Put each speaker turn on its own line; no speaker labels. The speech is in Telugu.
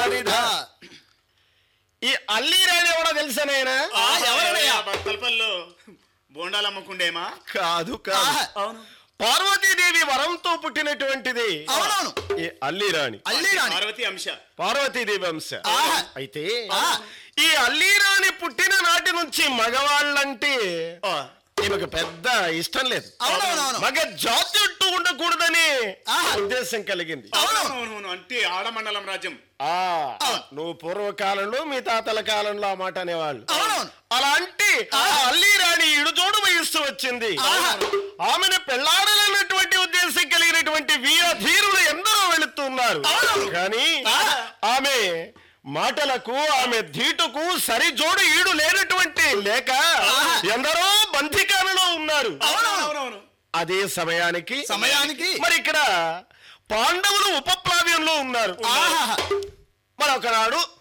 వారిదా
ఆ,
ఈ అల్లీరాని ఎవడో తెలుసనేనా
ఆ, ఎవరయ్యా?
బట్టలపల్లిలో బోండాలు అమ్ముకుండేమా
కాదు కాదు
ఆహా,
అవును
పార్వతీదేవి వరంతో పుట్టినటువంటిది
అవునవును
ఈ అల్లీరాణి
అల్లీరాణి
పార్వతి అంశ
పార్వతీదేవి అంశ
ఆహా.
అయితే
ఆ.
ఈ అల్లీరాణి పుట్టిన నాటి నుంచి మగవాళ్ళంటే ఈమెకు పెద్ద ఇష్టం లేదు
అవునవునవును
మగ జాతి అంటూ ఉండకూడదని
ఆహా.
ఉద్దేశం కలిగింది
అవునవును అంటే ఆడమండలం రాజ్యం
ఆ
అవును.
నువ్వు పూర్వకాలంలో మీ తాతల కాలంలో ఆ మాట అనేవాళ్ళు
అవునవును
అలా అంటే ఆ అల్లీరాణి ఇడుజోడు వయస్సు వచ్చింది
ఆహా.
ఆమెను పెళ్లాడాలన్నటువంటి ఉద్దేశం కలిగినటువంటి వీర ధీరులు ఎందరో వెళుతున్నారు
అవును.
కానీ
ఆహా.
ఆమె మాటలకు ఆమె ధీటుకు సరిజోడు ఈడు లేనటువంటి లేక
ఆహా.
ఎందరో బంధికాలలో ఉన్నారు
అవునవునవును
అదే సమయానికి
సమయానికి
మరి ఇక్కడ పాండవులు ఉపప్లావ్యంలో ఉన్నారు
ఆహా
మరి ఒకనాడు